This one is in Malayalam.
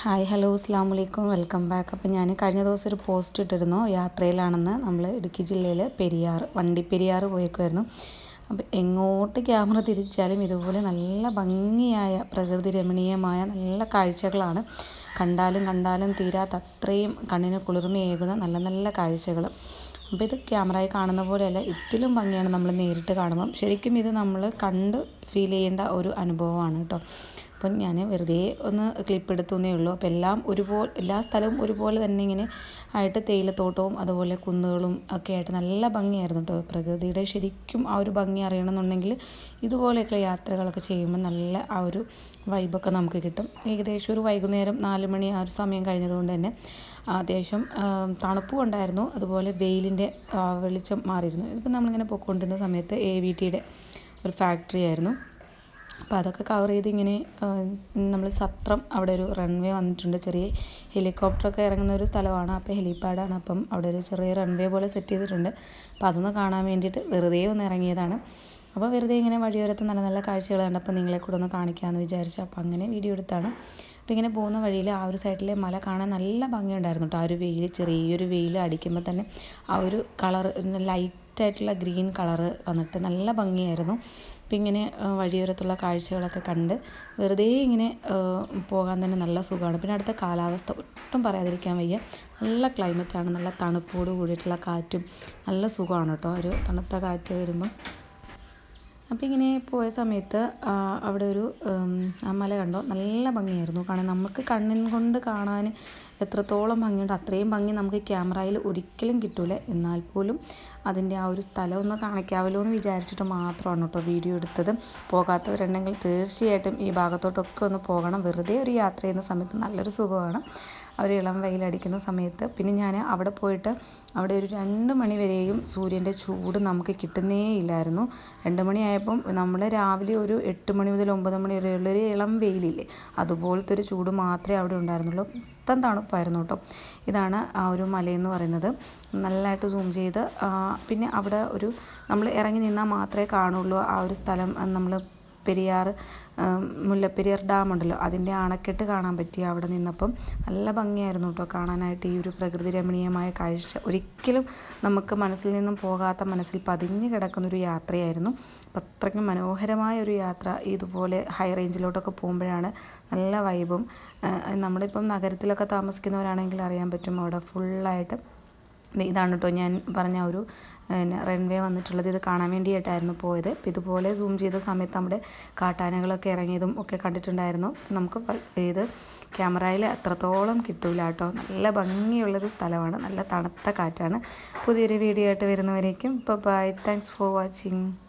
ഹായ് ഹലോ അസ്സാം വലൈക്കും വെൽക്കം ബാക്ക് അപ്പോൾ ഞാൻ കഴിഞ്ഞ ദിവസം ഒരു പോസ്റ്റ് ഇട്ടിരുന്നു യാത്രയിലാണെന്ന് നമ്മൾ ഇടുക്കി ജില്ലയിൽ പെരിയാർ വണ്ടിപ്പെരിയാർ പോയേക്കുമായിരുന്നു അപ്പോൾ എങ്ങോട്ട് ക്യാമറ തിരിച്ചാലും ഇതുപോലെ നല്ല ഭംഗിയായ പ്രകൃതി രമണീയമായ നല്ല കാഴ്ചകളാണ് കണ്ടാലും കണ്ടാലും തീരാത്ത അത്രയും കണ്ണിന് കുളിർമയേകുന്ന നല്ല നല്ല കാഴ്ചകൾ അപ്പോൾ ഇത് ക്യാമറയിൽ കാണുന്ന പോലെയല്ല ഇതിലും ഭംഗിയാണ് നമ്മൾ നേരിട്ട് കാണുമ്പം ശരിക്കും ഇത് നമ്മൾ കണ്ട് ഫീൽ ചെയ്യേണ്ട ഒരു അനുഭവമാണ് കേട്ടോ അപ്പം ഞാൻ വെറുതെ ഒന്ന് ക്ലിപ്പ് എടുത്തുന്നേ ഉള്ളൂ അപ്പോൾ എല്ലാം ഒരുപോലെ എല്ലാ സ്ഥലവും ഒരുപോലെ തന്നെ ഇങ്ങനെ ആയിട്ട് തേയിലത്തോട്ടവും അതുപോലെ കുന്നുകളും ഒക്കെ ആയിട്ട് നല്ല ഭംഗിയായിരുന്നു കേട്ടോ പ്രകൃതിയുടെ ശരിക്കും ആ ഒരു ഭംഗി അറിയണമെന്നുണ്ടെങ്കിൽ ഇതുപോലെയൊക്കെ യാത്രകളൊക്കെ ചെയ്യുമ്പോൾ നല്ല ആ ഒരു വൈബൊക്കെ നമുക്ക് കിട്ടും ഏകദേശം ഒരു വൈകുന്നേരം നാല് മണി ആ ഒരു സമയം കഴിഞ്ഞതുകൊണ്ട് തന്നെ അത്യാവശ്യം തണുപ്പും ഉണ്ടായിരുന്നു അതുപോലെ വെയിലിൻ്റെ വെളിച്ചം മാറിയിരുന്നു ഇപ്പം നമ്മളിങ്ങനെ പോയിക്കൊണ്ടിരുന്ന സമയത്ത് എ വി ടിയുടെ ഒരു ഫാക്ടറി ആയിരുന്നു അപ്പോൾ അതൊക്കെ കവർ ചെയ്ത് ഇങ്ങനെ നമ്മൾ സത്രം അവിടെ ഒരു റൺവേ വന്നിട്ടുണ്ട് ചെറിയ ഹെലികോപ്റ്ററൊക്കെ ഇറങ്ങുന്ന ഒരു സ്ഥലമാണ് അപ്പോൾ ഹെലിപാഡാണ് അപ്പം അവിടെ ഒരു ചെറിയ റൺവേ പോലെ സെറ്റ് ചെയ്തിട്ടുണ്ട് അപ്പോൾ അതൊന്ന് കാണാൻ വേണ്ടിയിട്ട് വെറുതെ ഒന്ന് ഇറങ്ങിയതാണ് അപ്പോൾ വെറുതെ ഇങ്ങനെ വഴിയോരത്ത് നല്ല നല്ല കാഴ്ചകൾ കണ്ടപ്പോൾ നിങ്ങളെ കൂടെ ഒന്ന് കാണിക്കാമെന്ന് വിചാരിച്ചു അപ്പോൾ അങ്ങനെ വീഡിയോ എടുത്താണ് അപ്പോൾ ഇങ്ങനെ പോകുന്ന വഴിയിൽ ആ ഒരു സൈഡിലെ മല കാണാൻ നല്ല ഭംഗിയുണ്ടായിരുന്നു കേട്ടോ ആ ഒരു വെയിൽ ചെറിയൊരു വെയിൽ അടിക്കുമ്പോൾ തന്നെ ആ ഒരു കളർ ലൈറ്റായിട്ടുള്ള ഗ്രീൻ കളറ് വന്നിട്ട് നല്ല ഭംഗിയായിരുന്നു അപ്പം ഇങ്ങനെ വഴിയോരത്തുള്ള കാഴ്ചകളൊക്കെ കണ്ട് വെറുതെ ഇങ്ങനെ പോകാൻ തന്നെ നല്ല സുഖമാണ് പിന്നെ അടുത്ത കാലാവസ്ഥ ഒട്ടും പറയാതിരിക്കാൻ വയ്യ നല്ല ക്ലൈമറ്റാണ് നല്ല തണുപ്പോട് കൂടിയിട്ടുള്ള കാറ്റും നല്ല സുഖമാണ് കേട്ടോ ഒരു തണുത്ത കാറ്റ് വരുമ്പോൾ അപ്പോൾ ഇങ്ങനെ പോയ സമയത്ത് അവിടെ ഒരു മല കണ്ടോ നല്ല ഭംഗിയായിരുന്നു കാരണം നമുക്ക് കണ്ണിൻ കൊണ്ട് കാണാൻ എത്രത്തോളം ഭംഗിയുണ്ട് അത്രയും ഭംഗി നമുക്ക് ക്യാമറയിൽ ഒരിക്കലും കിട്ടൂല എന്നാൽ പോലും അതിൻ്റെ ആ ഒരു സ്ഥലം ഒന്ന് കാണിക്കാമല്ലോ എന്ന് വിചാരിച്ചിട്ട് മാത്രമാണ് കേട്ടോ വീഡിയോ എടുത്തത് പോകാത്തവരുണ്ടെങ്കിൽ തീർച്ചയായിട്ടും ഈ ഭാഗത്തോട്ടൊക്കെ ഒന്ന് പോകണം വെറുതെ ഒരു യാത്ര ചെയ്യുന്ന സമയത്ത് നല്ലൊരു സുഖമാണ് ഒരു ഇളം വെയിലടിക്കുന്ന സമയത്ത് പിന്നെ ഞാൻ അവിടെ പോയിട്ട് അവിടെ ഒരു രണ്ട് മണി വരെയും സൂര്യൻ്റെ ചൂട് നമുക്ക് കിട്ടുന്നേ ഇല്ലായിരുന്നു രണ്ട് മണിയായപ്പം നമ്മൾ രാവിലെ ഒരു എട്ട് മണി മുതൽ ഒമ്പത് മണി വരെയുള്ള ഒരു ഇളം വെയിലില്ലേ അതുപോലത്തെ ഒരു ചൂട് മാത്രമേ അവിടെ ഉണ്ടായിരുന്നുള്ളൂ മൊത്തം തണുപ്പായിരുന്നു കേട്ടോ ഇതാണ് ആ ഒരു മലയെന്ന് പറയുന്നത് നല്ലതായിട്ട് സൂം ചെയ്ത് പിന്നെ അവിടെ ഒരു നമ്മൾ ഇറങ്ങി നിന്നാൽ മാത്രമേ കാണുള്ളൂ ആ ഒരു സ്ഥലം നമ്മൾ പെരിയാർ മുല്ലപ്പെരിയാർ ഡാം ഉണ്ടല്ലോ അതിൻ്റെ അണക്കെട്ട് കാണാൻ പറ്റി അവിടെ നിന്നപ്പം നല്ല ഭംഗിയായിരുന്നു കേട്ടോ കാണാനായിട്ട് ഈ ഒരു പ്രകൃതി രമണീയമായ കാഴ്ച ഒരിക്കലും നമുക്ക് മനസ്സിൽ നിന്നും പോകാത്ത മനസ്സിൽ പതിഞ്ഞു കിടക്കുന്നൊരു യാത്രയായിരുന്നു അപ്പം അത്രയ്ക്കും മനോഹരമായ ഒരു യാത്ര ഇതുപോലെ ഹൈ റേഞ്ചിലോട്ടൊക്കെ പോകുമ്പോഴാണ് നല്ല വൈബും നമ്മളിപ്പം നഗരത്തിലൊക്കെ താമസിക്കുന്നവരാണെങ്കിൽ അറിയാൻ പറ്റും അവിടെ ഫുള്ളായിട്ട് ഇതാണ് കേട്ടോ ഞാൻ പറഞ്ഞ ഒരു റൺവേ വന്നിട്ടുള്ളത് ഇത് കാണാൻ വേണ്ടിയിട്ടായിരുന്നു പോയത് അപ്പോൾ ഇതുപോലെ സൂം ചെയ്ത സമയത്ത് നമ്മുടെ കാട്ടാനകളൊക്കെ ഇറങ്ങിയതും ഒക്കെ കണ്ടിട്ടുണ്ടായിരുന്നു നമുക്ക് ഇത് ക്യാമറയിൽ അത്രത്തോളം കിട്ടൂല കേട്ടോ നല്ല ഭംഗിയുള്ളൊരു സ്ഥലമാണ് നല്ല തണുത്ത കാറ്റാണ് പുതിയൊരു വീഡിയോ ആയിട്ട് വരുന്നവരേക്കും ഇപ്പോൾ ബൈ താങ്ക്സ് ഫോർ വാച്ചിങ്